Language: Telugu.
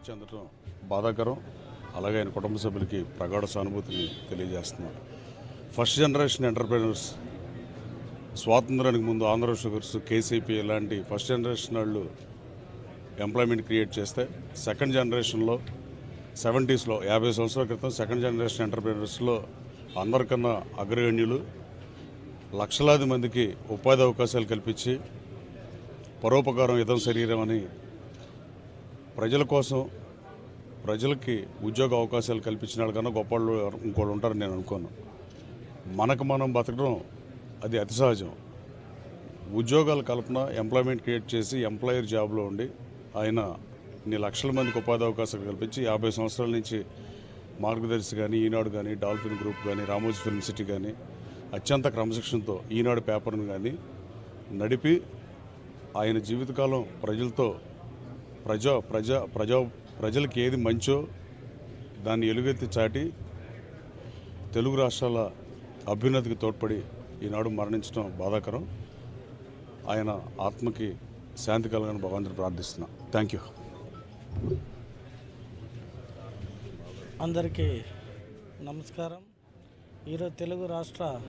చెందడం బాధాకరం అలాగే ఆయన కుటుంబ సభ్యులకి ప్రగాఢ సానుభూతిని తెలియజేస్తున్నాను ఫస్ట్ జనరేషన్ ఎంటర్ప్రీనర్స్ స్వాతంత్రానికి ముందు ఆంధ్ర షుగర్స్ కేసీపీ ఇలాంటి ఫస్ట్ జనరేషన్ వాళ్ళు ఎంప్లాయ్మెంట్ క్రియేట్ చేస్తే సెకండ్ జనరేషన్లో సెవెంటీస్లో యాభై సంవత్సరాల క్రితం సెకండ్ జనరేషన్ ఎంటర్ప్రీనర్స్లో అందరికన్నా అగ్రగణ్యులు లక్షలాది మందికి ఉపాధి అవకాశాలు కల్పించి పరోపకారం ఇదం శరీరం అని ప్రజల కోసం ప్రజలకి ఉద్యోగ అవకాశాలు కల్పించిన వాళ్ళకన్నా గొప్ప వాళ్ళు ఇంకోళ్ళు ఉంటారని నేను అనుకోను మనకు మనం బతకడం అది అతి సహజం ఉద్యోగాల కల్పన ఎంప్లాయ్మెంట్ క్రియేట్ చేసి ఎంప్లాయర్ జాబ్లో ఉండి ఆయన ఇన్ని లక్షల మందికి ఉపాధి అవకాశాలు కల్పించి యాభై సంవత్సరాల నుంచి మార్గదర్శి కానీ ఈనాడు కానీ డాల్ఫిన్ గ్రూప్ కానీ రామోజీ ఫిల్మ్ సిటీ కానీ అత్యంత క్రమశిక్షణతో ఈనాడు పేపర్ను కానీ నడిపి ఆయన జీవితకాలం ప్రజలతో ప్రజా ప్రజా ప్రజా ప్రజలకు ఏది మంచో దాన్ని ఎలుగెత్తి చాటి తెలుగు రాష్ట్రాల అభ్యున్నతికి తోడ్పడి ఈనాడు మరణించడం బాధాకరం ఆయన ఆత్మకి శాంతి కలగని భగవంతుని ప్రార్థిస్తున్నా థ్యాంక్ యూ అందరికీ నమస్కారం ఈరోజు తెలుగు రాష్ట్ర